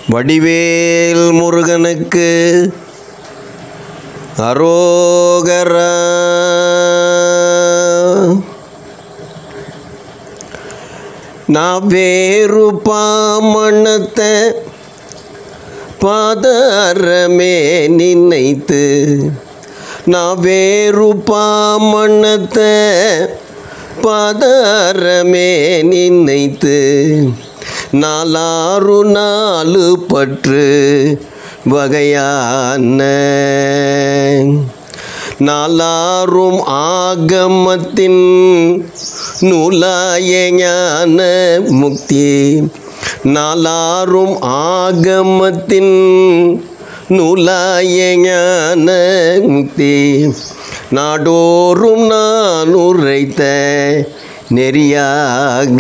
வடிவேல் முருகனுக்கு அரோகரா நான் வேறு பாமணத்தை பாதாரமே நினைத்து நான் வேறு பாமணத்தை பாதாரமே நினைத்து நாலாறு நாலு பற்று வகையான நாலாரும் ஆகமத்தின் நூலாய ஞான முக்தி நாலாரும் ஆகமத்தின் நூலாய ஞான முக்தி நாடோறும் நான் உரைத்த நெறியாக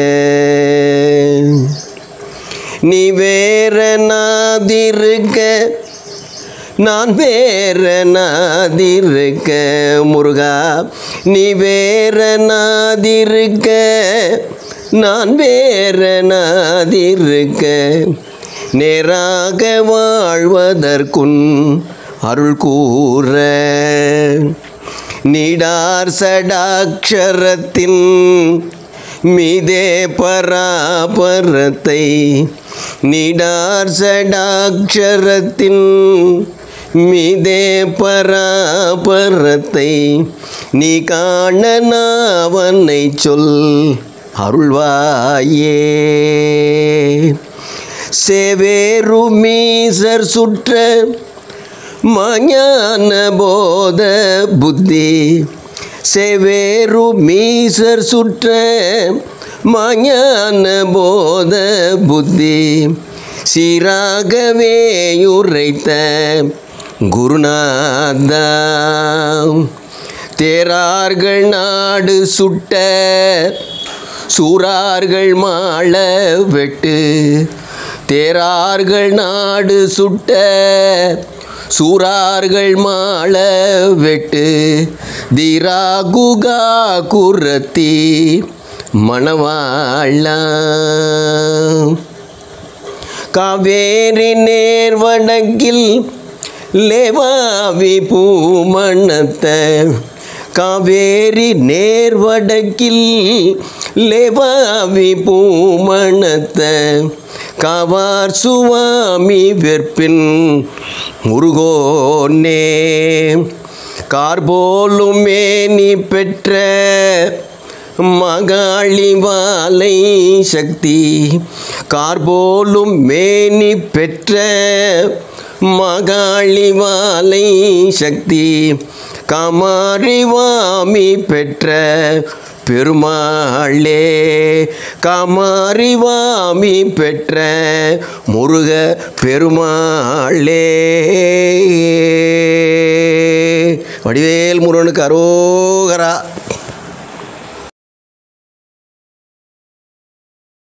நீ வேற நாதிருக்க நான் வேற நாதிருக்க முருகா நீ வேற நாதிருக்க நான் வேற நாதிருக்க நேராக வாழ்வதற்குன் அருள் கூற நீடார் சடாட்சரத்தின் மீதே பராபரத்தை நீடார் சடாட்சரத்தின் மீதே பராபரத்தை நீ காண நாவனை சொல் அருள்வாயே சேவேரு மீசர் சுற்ற மஞான போத புத்தி செவேரு மீசர் சுற்ற மஞான போத புத்தி சீராகவே உரைத்த குருநாதா தேரார்கள் நாடு சுட்ட சூரார்கள் மாள வெட்டு தேரார்கள் நாடு சுட்ட சூரார்கள் மாள வெட்டு தீரா குகா குரத்தி மணவாழ காவேரி நேர்வடக்கில் லேவாவி பூமணத்த காவேரி நேர்வடக்கில் லேவாவி பூமணத்த காவார் சுவாமி வெற்பின் முருகோனே கார்போலும் மேனி பெற்ற மகாளி வாலை சக்தி கார்போலும் மேனி பெற்ற மகாளி வாலை சக்தி காமாரிவாமி பெற்ற பெருமாளே காமாரிவாமி பெற்ற முருக பெருமாளே வடிவேல் முருகனுக்கு அரோகரா